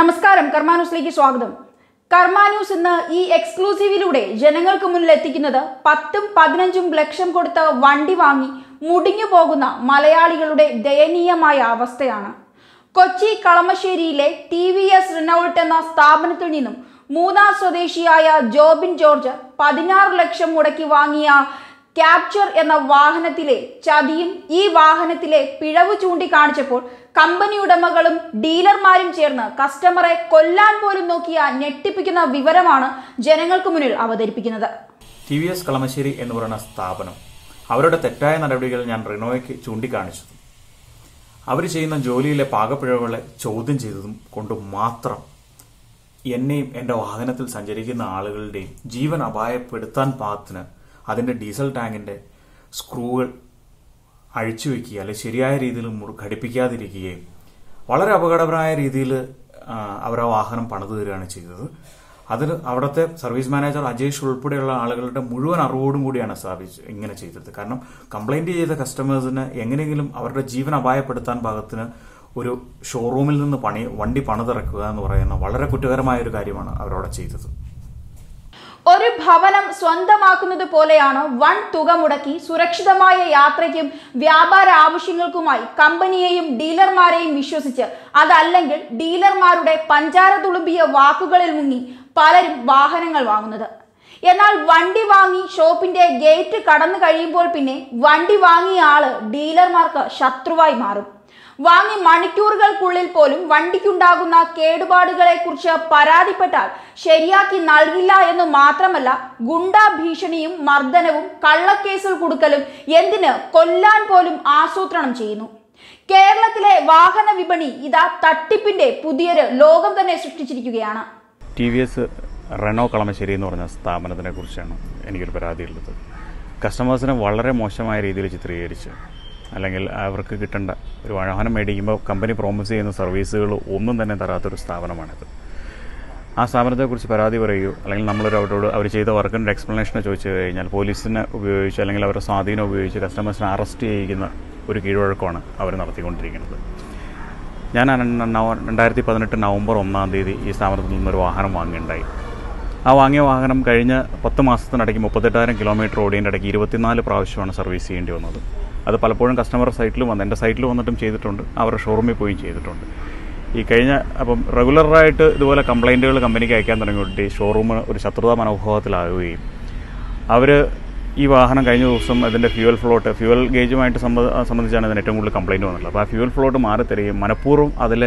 നമസ്കാരം കർമ്മ ന്യൂസിലേക്ക് സ്വാഗതം കർമ്മ ന്യൂസ് ഇന്ന് ഈ എക്സ്ക്ലൂസീവിലൂടെ ജനങ്ങൾക്ക് മുന്നിൽ എത്തിക്കുന്നത് പത്തും പതിനഞ്ചും ലക്ഷം കൊടുത്ത് വണ്ടി വാങ്ങി മുടിഞ്ഞു പോകുന്ന മലയാളികളുടെ ദയനീയമായ അവസ്ഥയാണ് കൊച്ചി കളമശ്ശേരിയിലെ ടി വി എസ് റിനോൾട്ട് എന്ന സ്ഥാപനത്തിൽ നിന്നും മൂന്നാർ സ്വദേശിയായ ജോബിൻ ജോർജ് പതിനാറ് ലക്ഷം മുടക്കി വാങ്ങിയ ക്യാപ്ചർ എന്ന വാഹനത്തിലെ ചതിയും ഈ വാഹനത്തിലെ പിഴവ് ചൂണ്ടിക്കാണിച്ചപ്പോൾ കമ്പനി ഉടമകളും ഡീലർമാരും ചേർന്ന് കസ്റ്റമറെ കൊല്ലാൻ പോലും നോക്കിയ ഞെട്ടിപ്പിക്കുന്ന വിവരമാണ് ജനങ്ങൾക്ക് മുന്നിൽ അവതരിപ്പിക്കുന്നത് ടി വി എസ് കളമശ്ശേരി എന്ന് പറയുന്ന സ്ഥാപനം അവരുടെ തെറ്റായ നടപടികൾ ഞാൻ റിനോയ്ക്ക് ചൂണ്ടിക്കാണിച്ചതും അവർ ചെയ്യുന്ന ജോലിയിലെ പാകപ്പിഴവുകളെ ചോദ്യം ചെയ്തതും കൊണ്ട് മാത്രം എന്നെയും എൻ്റെ വാഹനത്തിൽ സഞ്ചരിക്കുന്ന ആളുകളുടെയും ജീവൻ അപായപ്പെടുത്താൻ പാകത്തിന് അതിൻ്റെ ഡീസൽ ടാങ്കിൻ്റെ സ്ക്രൂകൾ അഴിച്ചു വെക്കുക അല്ലെ ശരിയായ രീതിയിൽ മുറു- ഘടിപ്പിക്കാതിരിക്കുകയും വളരെ അപകടകരമായ രീതിയിൽ അവർ ആ വാഹനം പണിതു തരികയാണ് ചെയ്തത് അതിന് അവിടുത്തെ സർവീസ് മാനേജർ അജേഷ് ഉൾപ്പെടെയുള്ള ആളുകളുടെ മുഴുവൻ അറിവോടും കൂടിയാണ് സ്ഥാപിച്ച് ഇങ്ങനെ ചെയ്തത് കാരണം കംപ്ലൈന്റ് ചെയ്ത കസ്റ്റമേഴ്സിന് എങ്ങനെയെങ്കിലും അവരുടെ ജീവൻ അപായപ്പെടുത്താൻ പാകത്തിന് ഒരു ഷോറൂമിൽ നിന്ന് പണി വണ്ടി പണിതിറക്കുക എന്ന് പറയുന്ന വളരെ കുറ്റകരമായ ഒരു കാര്യമാണ് അവരവിടെ ചെയ്തത് ഒരു ഭവനം സ്വന്തമാക്കുന്നത് പോലെയാണ് വൻ തുക മുടക്കി സുരക്ഷിതമായ യാത്രയ്ക്കും വ്യാപാര ആവശ്യങ്ങൾക്കുമായി കമ്പനിയെയും ഡീലർമാരെയും വിശ്വസിച്ച് അതല്ലെങ്കിൽ ഡീലർമാരുടെ പഞ്ചാര തുളുമ്പിയ വാക്കുകളിൽ മുങ്ങി പലരും വാഹനങ്ങൾ വാങ്ങുന്നത് എന്നാൽ വണ്ടി വാങ്ങി ഷോപ്പിന്റെ ഗേറ്റ് കടന്നു കഴിയുമ്പോൾ പിന്നെ വണ്ടി വാങ്ങിയ ആള് ഡീലർമാർക്ക് ശത്രുവായി മാറും വാങ്ങി മണിക്കൂറുകൾക്കുള്ളിൽ പോലും വണ്ടിക്കുണ്ടാകുന്ന കേടുപാടുകളെ കുറിച്ച് പരാതിപ്പെട്ടാൽ ശരിയാക്കി നൽകില്ല എന്ന് മാത്രമല്ല ഗുണ്ടാ ഭീഷണിയും മർദ്ദനവും കള്ളക്കേസിൽ കൊടുക്കലും എന്തിന് കൊല്ലാൻ പോലും ആസൂത്രണം ചെയ്യുന്നു കേരളത്തിലെ വാഹന വിപണി ഇതാ തട്ടിപ്പിന്റെ പുതിയൊരു ലോകം തന്നെ സൃഷ്ടിച്ചിരിക്കുകയാണ് T V S Renault Kalamassery എന്ന് പറഞ്ഞ സ്ഥാപനത്തിനെ കുറിച്ചാണ് എനിക്കൊരു പരാതിയുള്ളത് കസ്റ്റമേഴ്സിനെ വളരെ മോശമായ രീതിയിൽ ചിത്രീകരിച്ച് അല്ലെങ്കിൽ അവർക്ക് കിട്ടേണ്ട ഒരു വാഹനം മേടിക്കുമ്പോൾ കമ്പനി പ്രോമിസ് ചെയ്യുന്ന സർവീസുകൾ ഒന്നും തന്നെ തരാത്തൊരു സ്ഥാപനമാണിത് ആ സ്ഥാപനത്തെക്കുറിച്ച് പരാതി പറയുകയോ അല്ലെങ്കിൽ നമ്മളൊരു അവരോട് അവർ ചെയ്ത വർക്കിൻ്റെ എക്സ്പ്ലനേഷൻ ചോദിച്ചു കഴിഞ്ഞാൽ പോലീസിനെ ഉപയോഗിച്ച് അല്ലെങ്കിൽ അവരുടെ സ്വാധീനം ഉപയോഗിച്ച് കസ്റ്റമേഴ്സിനെ അറസ്റ്റ് ചെയ്യിക്കുന്ന ഒരു കീഴ്വഴക്കമാണ് അവർ നടത്തിക്കൊണ്ടിരിക്കുന്നത് ഞാൻ അന- നവ- രണ്ടായിരത്തി പതിനെട്ട് നവംബർ ഒന്നാം തീയതി ഈ സ്ഥാപനത്തിൽ നിന്നൊരു വാഹനം വാങ്ങിയുണ്ടായി ആ വാങ്ങിയ വാഹനം കഴിഞ്ഞ പത്ത് മാസത്തിനിടയ്ക്ക് മുപ്പത്തെട്ടായിരം കിലോമീറ്റർ ഓടിയതിൻ്റെ ഇടയ്ക്ക് ഇരുപത്തിനാല് പ്രാവശ്യമാണ് സർവീസ് ചെയ്യേണ്ടി വന്നത് അത് പലപ്പോഴും കസ്റ്റമർ സൈറ്റിൽ വന്ന് എൻ്റെ സൈറ്റിൽ വന്നിട്ടും ചെയ്തിട്ടുണ്ട് അവരുടെ ഷോറൂമിൽ പോയി ചെയ്തിട്ടുണ്ട് ഈ കഴിഞ്ഞ അപ്പം റെഗുലറായിട്ട് ഇതുപോലെ കംപ്ലൈൻറ്റുകൾ കമ്പനിക്ക് അയക്കാൻ തുടങ്ങിയിട്ട് ഷോറൂം ഒരു ശത്രുതാ മനോഭാവത്തിലാവുകയും അവർ ഈ വാഹനം കഴിഞ്ഞ ദിവസം അതിൻ്റെ ഫ്യൂവൽ ഫ്ലോട്ട് ഫ്യൂവൽ ഗേജുമായിട്ട് സംബ- സംബന്ധിച്ചാണ് ഇതിന് ഏറ്റവും കൂടുതൽ കംപ്ലൈൻറ്റ് വന്നിട്ടുള്ളത് അപ്പോൾ ആ ഫ്യൂവൽ ഫ്ലോട്ട് മാറി തരികയും മനഃപൂർവ്വം അതിൽ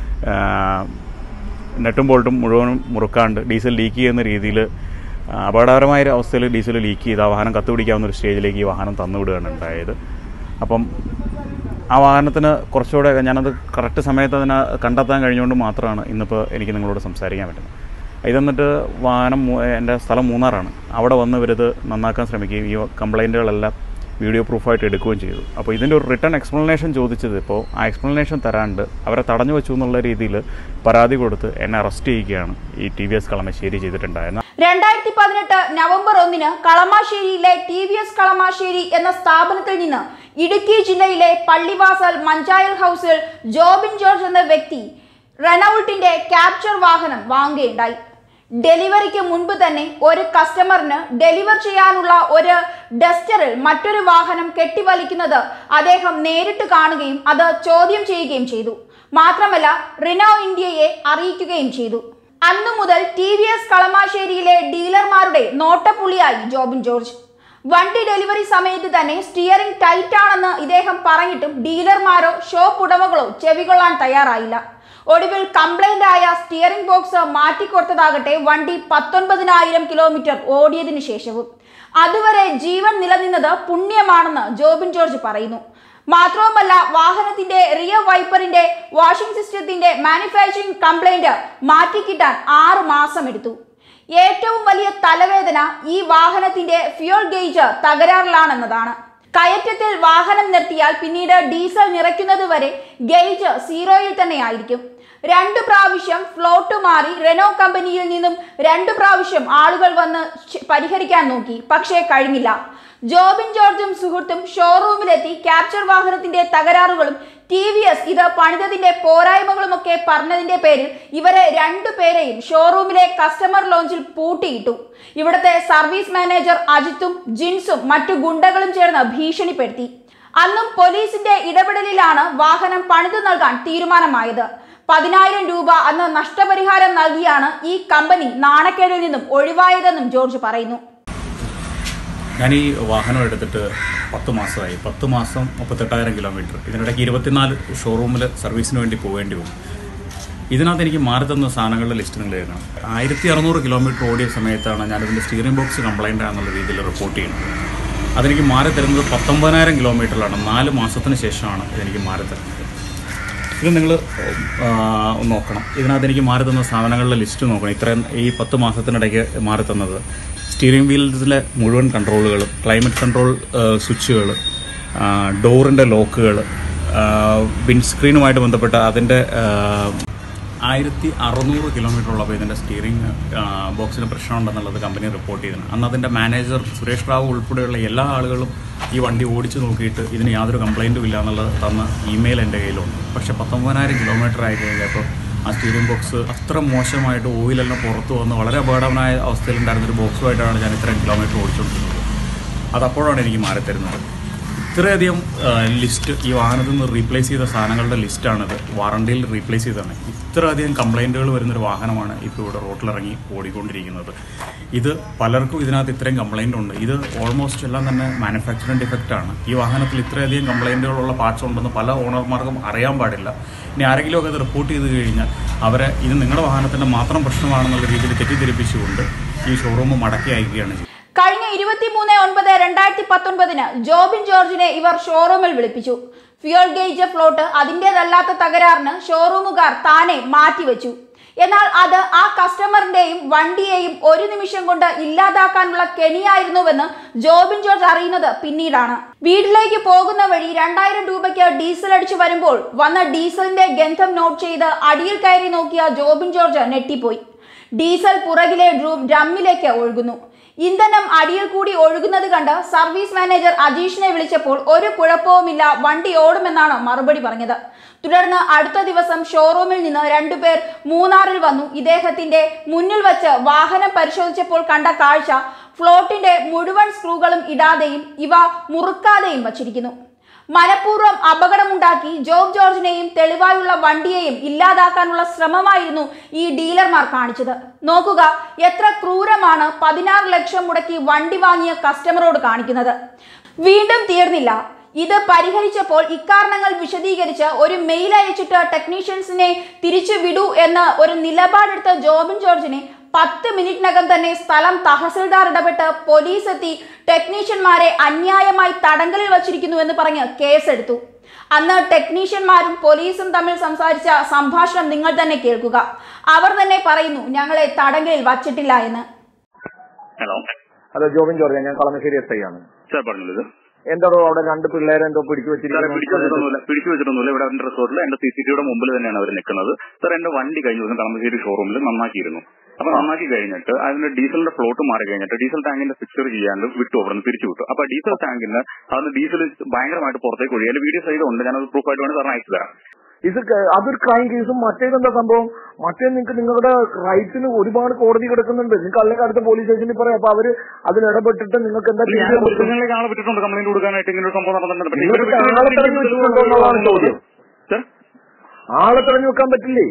നെട്ടും ബോൾട്ടും മുഴുവനും മുറുക്കാണ്ട് ഡീസൽ ലീക്ക് ചെയ്യുന്ന രീതിയിൽ അപകടകരമായ ഒരു അവസ്ഥയിൽ ഡീസൽ ലീക്ക് ചെയ്ത് ആ വാഹനം കത്തുപിടിക്കാവുന്ന ഒരു സ്റ്റേജിലേക്ക് ഈ വാഹനം തന്നുവിടുകയാണ് ഉണ്ടായത് അപ്പം ആ വാഹനത്തിന് കുറച്ചുകൂടെ ഞാനത് കറക്റ്റ് സമയത്ത് അതിനെ കണ്ടെത്താൻ കഴിഞ്ഞുകൊണ്ട് മാത്രമാണ് ഇന്നിപ്പോൾ എനിക്ക് നിങ്ങളോട് സംസാരിക്കാൻ പറ്റുന്നത് ഇതെന്നിട്ട് വാഹനം മൂ- എൻ്റെ സ്ഥലം മൂന്നാറാണ് അവിടെ വന്ന് ഇവരിത് നന്നാക്കാൻ ശ്രമിക്കുകയും ഈ കംപ്ലൈൻറ്റുകളെല്ലാം വീഡിയോ പ്രൂഫായിട്ട് എടുക്കുകയും ചെയ്തു അപ്പോൾ ഇതിൻ്റെ ഒരു റിട്ടേൺ എക്സ്പ്ലനേഷൻ ചോദിച്ചത് ഇപ്പോൾ ആ എക്സ്പ്ലനേഷൻ തരാണ്ട് അവരെ തടഞ്ഞു വെച്ചു എന്നുള്ള രീതിയിൽ പരാതി കൊടുത്ത് എന്നെ അറസ്റ്റ് ചെയ്യുകയാണ് ഈ ടി വി എസ് കളമശ്ശേരി ചെയ്തിട്ടുണ്ടായിരുന്നത് രണ്ടായിരത്തി പതിനെട്ട് നവംബർ ഒന്നിന് കളമാശ്ശേരിയിലെ ടി വി എസ് കളമാശ്ശേരി എന്ന സ്ഥാപനത്തിൽ നിന്ന് ഇടുക്കി ജില്ലയിലെ പള്ളിവാസൽ മഞ്ചായൽ ഹൗസിൽ ജോബിൻ ജോർജ് എന്ന വ്യക്തി റെനൗൾട്ടിന്റെ ക്യാപ്ചർ വാഹനം വാങ്ങുകയുണ്ടായി ഡെലിവറിക്ക് മുൻപ് തന്നെ ഒരു കസ്റ്റമറിന് ഡെലിവർ ചെയ്യാനുള്ള ഒരു ഡസ്റ്ററിൽ മറ്റൊരു വാഹനം കെട്ടിവലിക്കുന്നത് അദ്ദേഹം നേരിട്ട് കാണുകയും അത് ചോദ്യം ചെയ്യുകയും ചെയ്തു മാത്രമല്ല റിനോ ഇന്ത്യയെ അറിയിക്കുകയും ചെയ്തു അന്നു മുതൽ ടി വി എസ് കളമാശ്ശേരിയിലെ ഡീലർമാരുടെ നോട്ടപ്പുള്ളിയായി ജോബിൻ ജോർജ് വണ്ടി ഡെലിവറി സമയത്ത് തന്നെ സ്റ്റിയറിംഗ് ടൈറ്റ് ആണെന്ന് ഇദ്ദേഹം പറഞ്ഞിട്ടും ഡീലർമാരോ ഷോപ്പ് ഉടമകളോ ചെവികൊള്ളാൻ തയ്യാറായില്ല ഒടുവിൽ കംപ്ലൈന്റ് ആയ സ്റ്റിയറിംഗ് ബോക്സ് മാറ്റിക്കൊടുത്തതാകട്ടെ വണ്ടി പത്തൊൻപതിനായിരം കിലോമീറ്റർ ഓടിയതിനു ശേഷവും അതുവരെ ജീവൻ നിലനിന്നത് പുണ്യമാണെന്ന് ജോബിൻ ജോർജ് പറയുന്നു മാത്രവുമല്ല വാഹനത്തിന്റെ റിയർ വൈപ്പറിന്റെ വാഷിംഗ് സിസ്റ്റത്തിന്റെ മാനുഫാക്ചറിംഗ് കംപ്ലൈന്റ് മാറ്റിക്കിട്ടാൻ ആറ് മാസം എടുത്തു ഏറ്റവും വലിയ തലവേദന ഈ വാഹനത്തിന്റെ ഫ്യൂൾ ഗേജ് തകരാറിലാണെന്നതാണ് കയറ്റത്തിൽ വാഹനം നിർത്തിയാൽ പിന്നീട് ഡീസൽ നിറയ്ക്കുന്നത് വരെ ഗേജ് സീറോയിൽ തന്നെ ആയിരിക്കും രണ്ട് പ്രാവശ്യം ഫ്ലോട്ട് മാറി റെനോ കമ്പനിയിൽ നിന്നും രണ്ട് പ്രാവശ്യം ആളുകൾ വന്ന് ശ- പരിഹരിക്കാൻ നോക്കി പക്ഷേ കഴിഞ്ഞില്ല ജോബിൻ ജോർജും സുഹൃത്തും ഷോറൂമിലെത്തി ക്യാപ്ചർ വാഹനത്തിന്റെ തകരാറുകളും ടി വി എസ് ഇത് പണിതതിന്റെ പോരായ്മകളുമൊക്കെ പറഞ്ഞതിന്റെ പേരിൽ ഇവരെ രണ്ടുപേരെയും ഷോറൂമിലെ കസ്റ്റമർ ലോഞ്ചിൽ പൂട്ടിയിട്ടു ഇവിടുത്തെ സർവീസ് മാനേജർ അജിത്തും ജിൻസും മറ്റു ഗുണ്ടകളും ചേർന്ന് ഭീഷണിപ്പെടുത്തി അന്നും പോലീസിന്റെ ഇടപെടലിലാണ് വാഹനം പണിതു നൽകാൻ തീരുമാനമായത് പതിനായിരം രൂപ അന്ന് നഷ്ടപരിഹാരം നൽകിയാണ് ഈ കമ്പനി നാണക്കേടിൽ നിന്നും ഒഴിവായതെന്നും ജോർജ് പറയുന്നു ഞാൻ ഈ വാഹനം എടുത്തിട്ട് പത്ത് മാസമായി പത്ത് മാസം മുപ്പത്തെട്ടായിരം കിലോമീറ്റർ ഇതിനിടയ്ക്ക് ഇരുപത്തിനാല് ഷോറൂമിൽ സർവീസിന് വേണ്ടി പോകേണ്ടി വരും ഇതിനകത്ത് എനിക്ക് മാറി തന്ന സാധനങ്ങളുടെ ലിസ്റ്റ് നിങ്ങൾ എഴുതണം ആയിരത്തി അറുന്നൂറ് കിലോമീറ്റർ ഓടിയ സമയത്താണ് ഞാനിതിൻ്റെ സ്റ്റിയറിംഗ് ബോക്സ് കംപ്ലൈൻ്റ് ആണെന്നുള്ള രീതിയിൽ റിപ്പോർട്ട് ചെയ്യുന്നത് അതെനിക്ക് മാറി തരുന്നത് പത്തൊമ്പതിനായിരം കിലോമീറ്ററിലാണ് നാല് മാസത്തിന് ശേഷമാണ് ഇതെനിക്ക് മാറി തരുന്നത് ഇത് നിങ്ങൾ നോക്കണം ഇതിനകത്ത് എനിക്ക് മാറി തന്ന സാധനങ്ങളുടെ ലിസ്റ്റ് നോക്കണം ഇത്രയും ഈ പത്ത് മാസത്തിനിടയ്ക്ക് മാറി തന്നത് സ്റ്റീറിംഗ് വീൽസിലെ മുഴുവൻ കൺട്രോളുകളും ക്ലൈമറ്റ് കൺട്രോൾ സ്വിച്ചുകൾ ഡോറിൻ്റെ ലോക്കുകൾ വിൻസ്ക്രീനുമായിട്ട് ബന്ധപ്പെട്ട അതിൻ്റെ ആയിരത്തി അറുന്നൂറ് കിലോമീറ്റർ ഉള്ളപ്പോൾ ഇതിൻ്റെ സ്റ്റിയറിംഗ് ബോക്സിന് പ്രശ്നമുണ്ടെന്നുള്ളത് കമ്പനി റിപ്പോർട്ട് ചെയ്തിരുന്നു അന്ന് അതിൻ്റെ മാനേജർ സുരേഷ് റാവു ഉൾപ്പെടെയുള്ള എല്ലാ ആളുകളും ഈ വണ്ടി ഓടിച്ചു നോക്കിയിട്ട് ഇതിന് യാതൊരു കംപ്ലൈൻറ്റും ഇല്ല എന്നുള്ളത് തന്ന ഇമെയിൽ എൻ്റെ കയ്യിലുണ്ട് പക്ഷേ പത്തൊമ്പതിനായിരം കിലോമീറ്റർ ആയി കഴിഞ്ഞപ്പോൾ ആ സ്റ്റീറിംഗ് ബോക്സ് അത്ര മോശമായിട്ട് ഓയിലെല്ലാം പുറത്തു വന്ന് വളരെ അപകടമായ അവസ്ഥയിലുണ്ടായിരുന്നൊരു ബോക്സുമായിട്ടാണ് ഞാൻ ഇത്രയും കിലോമീറ്റർ ഓടിച്ചുകൊണ്ടിരുന്നത് അതപ്പോഴാണ് എനിക്ക് മാറിത്തരുന്നത് ഇത്രയധികം ലിസ്റ്റ് ഈ വാഹനത്തിൽ നിന്ന് റീപ്ലേസ് ചെയ്ത സാധനങ്ങളുടെ ലിസ്റ്റാണിത് വാറണ്ടിയിൽ റീപ്ലേസ് ചെയ്തതാണ് ഇത്രയധികം കംപ്ലൈൻറ്റുകൾ വരുന്നൊരു വാഹനമാണ് ഇപ്പോൾ ഇവിടെ റോട്ടിലിറങ്ങി ഓടിക്കൊണ്ടിരിക്കുന്നത് ഇത് പലർക്കും ഇതിനകത്ത് ഇത്രയും കംപ്ലൈൻ്റ് ഉണ്ട് ഇത് ഓൾമോസ്റ്റ് എല്ലാം തന്നെ മാനുഫാക്ചറിങ് ഡിഫക്റ്റ് ആണ് ഈ വാഹനത്തിൽ ഇത്രയധികം കംപ്ലൈൻറ്റുകളുള്ള പാർട്സ് ഉണ്ടെന്ന് പല ഓണർമാർക്കും അറിയാൻ പാടില്ല ഇനി ആരെങ്കിലുമൊക്കെ ഇത് റിപ്പോർട്ട് ചെയ്ത് കഴിഞ്ഞാൽ അവരെ ഇത് നിങ്ങളുടെ വാഹനത്തിൻ്റെ മാത്രം പ്രശ്നമാണെന്നുള്ള രീതിയിൽ തെറ്റിദ്ധരിപ്പിച്ചുകൊണ്ട് ഈ ഷോറൂം മടക്കി അയക്കുകയാണ് ചെയ്യുന്നത് കഴിഞ്ഞ ഇരുപത്തിമൂന്ന് ഒൻപത് രണ്ടായിരത്തി പത്തൊൻപതിന് ജോബിൻ ജോർജിനെ ഇവർ ഷോറൂമിൽ വിളിപ്പിച്ചു ഫ്യൂൽ ഗേജ് ഫ്ലോട്ട് അതിൻ്റെതല്ലാത്ത തകരാറിന് ഷോറൂമുകാർ താനെ മാറ്റിവെച്ചു എന്നാൽ അത് ആ കസ്റ്റമറിന്റെയും വണ്ടിയെയും ഒരു നിമിഷം കൊണ്ട് ഇല്ലാതാക്കാനുള്ള കെണിയായിരുന്നുവെന്ന് ജോബിൻ ജോർജ് അറിയുന്നത് പിന്നീടാണ് വീട്ടിലേക്ക് പോകുന്ന വഴി രണ്ടായിരം രൂപയ്ക്ക് ഡീസൽ അടിച്ചു വരുമ്പോൾ വന്ന ഡീസലിന്റെ ഗന്ധം നോട്ട് ചെയ്ത് അടിയിൽ കയറി നോക്കിയ ജോബിൻ ജോർജ് ഞെട്ടിപ്പോയി ഡീസൽ പുറകിലെ ഡ്രൂ ഡ്രമ്മിലേക്ക് ഒഴുകുന്നു ഇന്ധനം അടിയിൽ കൂടി ഒഴുകുന്നത് കണ്ട് സർവീസ് മാനേജർ അജീഷിനെ വിളിച്ചപ്പോൾ ഒരു കുഴപ്പവുമില്ല വണ്ടി ഓടുമെന്നാണ് മറുപടി പറഞ്ഞത് തുടർന്ന് അടുത്ത ദിവസം ഷോറൂമിൽ നിന്ന് രണ്ടുപേർ മൂന്നാറിൽ വന്നു ഇദ്ദേഹത്തിന്റെ മുന്നിൽ വച്ച് വാഹനം പരിശോധിച്ചപ്പോൾ കണ്ട കാഴ്ച ഫ്ലോട്ടിന്റെ മുഴുവൻ സ്ക്രൂകളും ഇടാതെയും ഇവ മുറുക്കാതെയും വച്ചിരിക്കുന്നു മനഃപൂർവ്വം അപകടമുണ്ടാക്കി ജോബ് ജോർജിനെയും തെളിവായുള്ള വണ്ടിയെയും ഇല്ലാതാക്കാനുള്ള ശ്രമമായിരുന്നു ഈ ഡീലർമാർ കാണിച്ചത് നോക്കുക എത്ര ക്രൂരമാണ് പതിനാറ് ലക്ഷം മുടക്കി വണ്ടി വാങ്ങിയ കസ്റ്റമറോട് കാണിക്കുന്നത് വീണ്ടും തീർന്നില്ല ഇത് പരിഹരിച്ചപ്പോൾ ഇക്കാരണങ്ങൾ വിശദീകരിച്ച് ഒരു മെയിൽ അയച്ചിട്ട് ടെക്നീഷ്യൻസിനെ തിരിച്ചു വിടൂ എന്ന് ഒരു നിലപാടെടുത്ത ജോബിൻ ജോർജിനെ പത്ത് മിനിറ്റിനകം തന്നെ സ്ഥലം തഹസിൽദാർ ഇടപെട്ട് പോലീസ് എത്തി ടെക്നീഷ്യന്മാരെ അന്യായമായി തടങ്കലിൽ വച്ചിരിക്കുന്നു എന്ന് പറഞ്ഞ് കേസെടുത്തു അന്ന് ടെക്നീഷ്യന്മാരും പോലീസും തമ്മിൽ സംസാരിച്ച സംഭാഷണം നിങ്ങൾ തന്നെ കേൾക്കുക അവർ തന്നെ പറയുന്നു ഞങ്ങളെ തടങ്കലിൽ വച്ചിട്ടില്ല എന്ന് ഹലോ ഹലോ ജോബിൻ ജോർജ് ഞാൻ കളമശ്ശേരി എസ് ഐ ആണ് സാർ പറഞ്ഞത് എന്താണോ അവിടെ രണ്ട് പിള്ളേരെ എന്തോ പിടിച്ചു സാറെ പിടിച്ചു വെച്ചിരിക്കുന്നു വെച്ചിട്ടൊന്നുമില്ല പിടിച്ചു വെച്ചിട്ടൊന്നുമില്ല ഇവിടെ എന്റെ റിസോർട്ടിൽ എന്റെ സി സി ടിയുടെ മുമ്പിൽ തന്നെയാണ് അവർ നിൽക്കുന്നത് സാർ എന്റെ വണ്ടി കഴിഞ്ഞ ദിവസം കളമശ്ശേരി ഷോറൂമിൽ നന്നാക്കിയിരുന്നു അപ്പൊ നന്നാക്കി കഴിഞ്ഞിട്ട് അതിന്റെ ഡീസലിന്റെ ഫ്ലോട്ട് മാറി കഴിഞ്ഞിട്ട് ഡീസൽ ടാങ്കിന്റെ ഫിക്സർ ചെയ്യാണ്ട് വിട്ടു അവിടെ നിന്ന് തിരിച്ചു വിട്ടു അപ്പൊ ഡീസൽ ടാങ്കിന് അതിന് ഡീസൽ ഭയങ്കരമായിട്ട് പുറത്തേക്ക് ഒഴി അതിന്റെ വീഡിയോ സൈഡ് ഉണ്ട് ഞാനത് പ്രൂഫായിട്ട് വേണമെങ്കിൽ സാറിന് അയച്ചു തരാം ഇത് ക- അതൊരു ക്രൈം കേസും മറ്റേതെന്താ സംഭവം മറ്റേ നിങ്ങൾക്ക് നിങ്ങളുടെ റൈറ്റ്സിന് ഒരുപാട് കോടതി കിടക്കുന്നുണ്ട് നിങ്ങൾക്ക് അല്ലെങ്കിൽ അടുത്ത പോലീസ് സ്റ്റേഷനിൽ പറയാം അപ്പൊ അവര് അതിൽ ഇടപെട്ടിട്ട് നിങ്ങൾക്ക് എന്താ ഞാൻ ചെയ്യാൻ പറ്റും? നിങ്ങളിലേക്ക് ആളെ വിട്ടിട്ടുണ്ട് കംപ്ലൈന്റ് കൊടുക്കാനായിട്ട് ഇങ്ങനെ ഒരു സംഭവം നടന്നിട്ടുണ്ട് പക്ഷേ നിങ്ങൾക്ക് ഇവര് ആളെ തെരഞ്ഞു വെച്ചിട്ടുണ്ടോ എന്നുള്ളതാണ് ചോദ്യം സാർ ആളെ തെരഞ്ഞു വെക്കാൻ പറ്റില്ലേ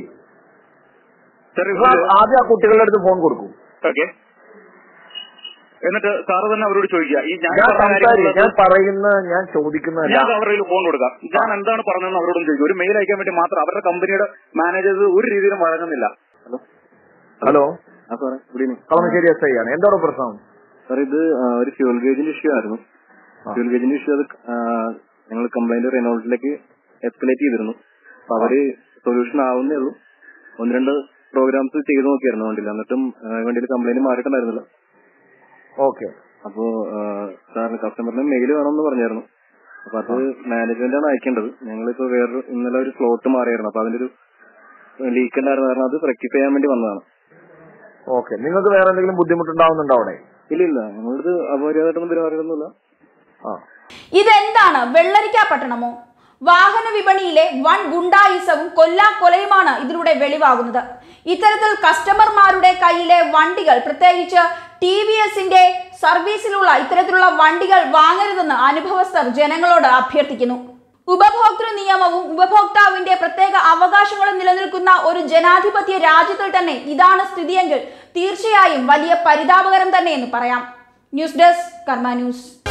സാർ നിങ്ങൾ ആദ്യം ആ കുട്ടികളുടെ അടുത്ത് ഫോൺ കൊടുക്കും ഓക്കെ എന്നിട്ട് സാറ് തന്നെ അവരോട് ചോദിക്കുക ഈ ഞാൻ ഞാൻ പറഞ്ഞ സംസാരിക്കും കാര്യങ്ങളൊക്കെ- ഞാൻ പറയുന്ന ഞാൻ ചോദിക്കുന്നതല്ല ഞാൻ അവരുടെ കയ്യിൽ ഫോൺ കൊടുക്കാം ഞാൻ എന്താണ് പറഞ്ഞതെന്ന് അവരോടും ചോദിക്കും ഒരു മെയിൽ അയക്കാൻ വേണ്ടി മാത്രം അവരുടെ കമ്പനിയുടെ മാനേജേഴ്സ് ഒരു രീതിയിലും വഴങ്ങുന്നില്ല ഹലോ ഹലോ ആ സാറേ good evening Kalamassery S I ആണ് എന്താണ് പ്രശ്നം സാർ ഇത് ആ, ഒരു ഫ്യൂൽ ഗേജിന്റെ ഇഷ്യൂ ആയിരുന്നു ആ. ഫ്യൂൽ ഗേജിന്റെ ഇഷ്യൂ അത് ഞങ്ങൾ കംപ്ലൈന്റ് റെനോൾട്ടിലേക്ക് എസ്കലേറ്റ് ചെയ്തിരുന്നു അപ്പൊ അവര് സൊല്യൂഷൻ ആവുന്നേ ഉള്ളൂ ഒന്ന് രണ്ട് പ്രോഗ്രാംസ് ചെയ്ത് നോക്കിയായിരുന്നു വണ്ടിയിൽ എന്നിട്ടും വണ്ടിയിൽ കംപ്ലൈന്റ് മാറിയിട്ടുണ്ടായിരുന്നില്ല ഓക്കെ അപ്പോ സാറിന് കസ്റ്റമറിന് മെയിൽ വേണമെന്ന് പറഞ്ഞായിരുന്നു അപ്പൊ അത് മാനേജ്മെന്റ് ആണ് അയക്കേണ്ടത് ഞങ്ങളിപ്പോ വേറൊരു ഇന്നലെ ഒരു സ്ലോട്ട് മാറിയായിരുന്നു അപ്പൊ അതിന്റെ ഒരു ലീക്ക് ഉണ്ടായിരുന്നു കാരണം അത് റെക്ടിഫൈ ചെയ്യാൻ വേണ്ടി വന്നതാണ് ഓക്കെ നിങ്ങൾക്ക് വേറെ എന്തെങ്കിലും ബുദ്ധിമുട്ടുണ്ടാവുന്നുണ്ടോ അവിടെ ഇല്ല ഇല്ല ഞങ്ങളിത് അപമര്യാദമായിട്ടൊന്നും പെരുമാറിയൊന്നുമില്ല ആ ഇതെന്താണ് വെള്ളരിക്ക പട്ടണമോ വാഹന വിപണിയിലെ വൻ ഗുണ്ടായിസവും കൊല്ലാക്കൊലയുമാണ് ഇതിലൂടെ വെളിവാകുന്നത് ഇത്തരത്തിൽ കസ്റ്റമർമാരുടെ കയ്യിലെ വണ്ടികൾ പ്രത്യേകിച്ച് ടി വി എസിന്റെ സർവീസിലുള്ള ഇത്തരത്തിലുള്ള വണ്ടികൾ വാങ്ങരുതെന്ന് അനുഭവസ്ഥർ ജനങ്ങളോട് അഭ്യർത്ഥിക്കുന്നു ഉപഭോക്തൃ നിയമവും ഉപഭോക്താവിന്റെ പ്രത്യേക അവകാശങ്ങളും നിലനിൽക്കുന്ന ഒരു ജനാധിപത്യ രാജ്യത്തിൽ തന്നെ ഇതാണ് സ്ഥിതിയെങ്കിൽ തീർച്ചയായും വലിയ പരിതാപകരം തന്നെയെന്ന് പറയാം ന്യൂസ് ഡെസ്ക് കർമ്മ ന്യൂസ്